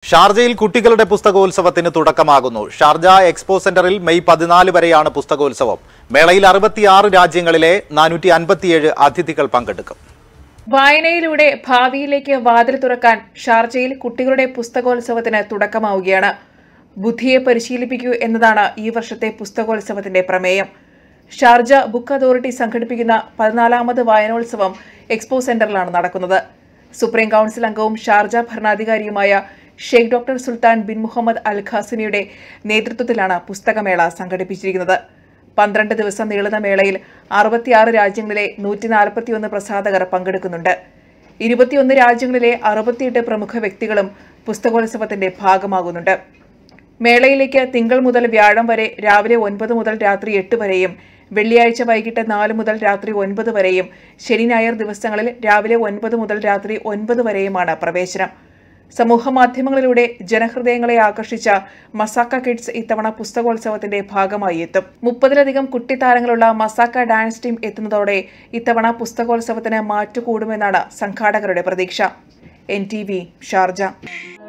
ഷാർജയിൽ കുട്ടികളുടെ പുസ്തകോത്സവത്തിന് തുടക്കമാകുന്നു ഷാർജ എക്സ്പോ സെന്ററിൽ മെയ് പതിനാല് വരെയാണ് പുസ്തകോത്സവം മേളയിൽ അറുപത്തിയാറ് രാജ്യങ്ങളിലെ നാനൂറ്റി അൻപത്തിയേഴ് അതിഥികൾ പങ്കെടുക്കും വായനയിലൂടെ ഭാവിയിലേക്ക് വാതിൽ തുറക്കാൻ ഷാർജയിൽ കുട്ടികളുടെ പുസ്തകോത്സവത്തിന് തുടക്കമാവുകയാണ് ബുദ്ധിയെ പരിശീലിപ്പിക്കൂ എന്നതാണ് ഈ വർഷത്തെ പുസ്തകോത്സവത്തിന്റെ പ്രമേയം ഷാർജ ബുക്ക് അതോറിറ്റി സംഘടിപ്പിക്കുന്ന പതിനാലാമത് വായനോത്സവം എക്സ്പോ സെന്ററിലാണ് നടക്കുന്നത് സുപ്രീം കൌൺസിൽ അംഗവും ഷാർജ ഭരണാധികാരിയുമായ Sheikh doctor Sultan bin Muhammad Al ഖാസിനിയുടെ നേതൃത്വത്തിലാണ് പുസ്തകമേള സംഘടിപ്പിച്ചിരിക്കുന്നത് പന്ത്രണ്ട് ദിവസം നീളുന്ന മേളയിൽ അറുപത്തിയാറ് രാജ്യങ്ങളിലെ നൂറ്റി നാൽപ്പത്തിയൊന്ന് പ്രസാധകർ പങ്കെടുക്കുന്നുണ്ട് ഇരുപത്തിയൊന്ന് രാജ്യങ്ങളിലെ അറുപത്തിയെട്ട് പ്രമുഖ വ്യക്തികളും പുസ്തകോത്സവത്തിന്റെ ഭാഗമാകുന്നുണ്ട് മേളയിലേക്ക് തിങ്കൾ മുതൽ വ്യാഴം വരെ രാവിലെ ഒൻപത് മുതൽ രാത്രി എട്ട് വരെയും വെള്ളിയാഴ്ച വൈകിട്ട് നാല് മുതൽ രാത്രി ഒൻപത് വരെയും ശനി ഞായർ ദിവസങ്ങളിൽ രാവിലെ ഒൻപത് മുതൽ രാത്രി ഒൻപത് വരെയുമാണ് പ്രവേശനം സമൂഹ മാധ്യമങ്ങളിലൂടെ ജനഹൃദയങ്ങളെ ആകർഷിച്ച മസാക്ക കിഡ്സ് ഇത്തവണ പുസ്തകോത്സവത്തിന്റെ ഭാഗമായി എത്തും മുപ്പതിലധികം കുട്ടിത്താരങ്ങളുള്ള മസാക്ക ഡാൻസ് ടീം എത്തുന്നതോടെ ഇത്തവണ പുസ്തകോത്സവത്തിന് മാറ്റുകൂടുമെന്നാണ് സംഘാടകരുടെ പ്രതീക്ഷ എൻ ടി വി ഷാർജ